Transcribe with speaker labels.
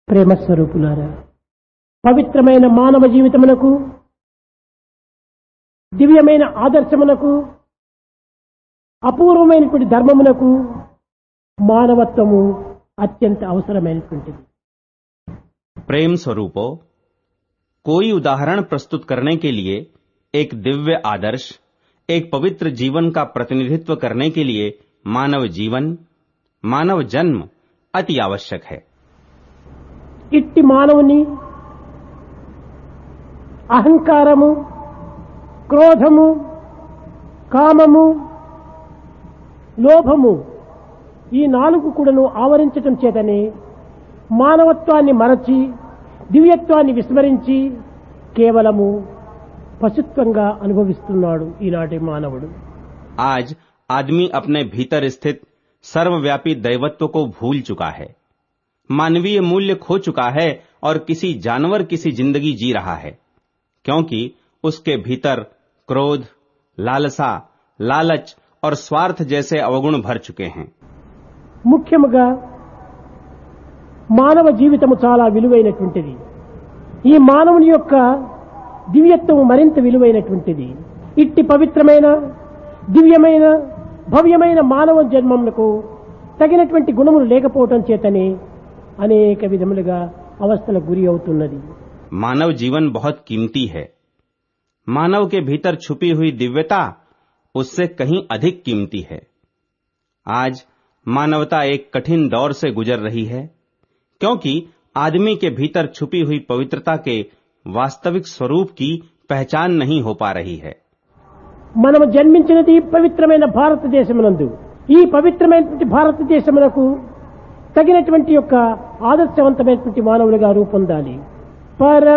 Speaker 1: ప్రేమ స్వరూపులారా పవిత్రమైన మానవ జీవితమునకు దివ్యమైన ఆదర్శమునకు అపూర్వమైనటువంటి ధర్మమునకు మానవత్వము అత్యంత అవసరమైనటువంటిది
Speaker 2: प्रेम स्वरूपो कोई उदाहरण प्रस्तुत करने के लिए एक दिव्य आदर्श एक पवित्र जीवन का प्रतिनिधित्व करने के लिए मानव जीवन मानव जन्म अति आवश्यक है
Speaker 1: ఇట్టి మానవుని అహంకారము క్రోధము కామము లోభము ఈ నాలుగు కూడాను ఆవరించటం చేతనే మానవత్వాన్ని మరచి దివ్యత్వాన్ని విస్మరించి కేవలము పశుత్వంగా అనుభవిస్తున్నాడు ఈనాటి మానవుడు
Speaker 2: आज आदमी अपने भीतर स्थित सर्वव्यापी दैवत्व को भूल चुका है मानवीय मूल्य खो चुका है और किसी जानवर किसी जिंदगी जी रहा है क्योंकि उसके भीतर क्रोध लालसा लालच और स्वार्थ जैसे अवगुण भर चुके हैं
Speaker 1: ముఖ్యముగా మానవ జీవితము చాలా విలువైనటువంటిది ఈ మానవుని యొక్క దివ్యత్వము మరింత విలువైనటువంటిది ఇట్టి పవిత్రమైన దివ్యమైన భవ్యమైన మానవ జన్మములకు తగినటువంటి గుణములు లేకపోవటం చేతనే అనేక విధములుగా అవస్థలకు గురి అవుతున్నది
Speaker 2: मानव जीवन बहुत कीमती है मानव के भीतर छुपी हुई दिव्यता उससे कहीं अधिक कीमती है आज मानवता एक कठिन दौर से गुजर रही है क्योंकि आदमी के भीतर छुपी हुई पवित्रता के वास्तविक स्वरूप की पहचान नहीं हो पा रही है
Speaker 1: మనము జన్మించినది పవిత్రమైన భారతదేశమునందు ఈ పవిత్రమైనటువంటి భారతదేశమునకు తగినటువంటి యొక్క ఆదర్శవంతమైనటువంటి మానవులుగా రూపొందాలి పర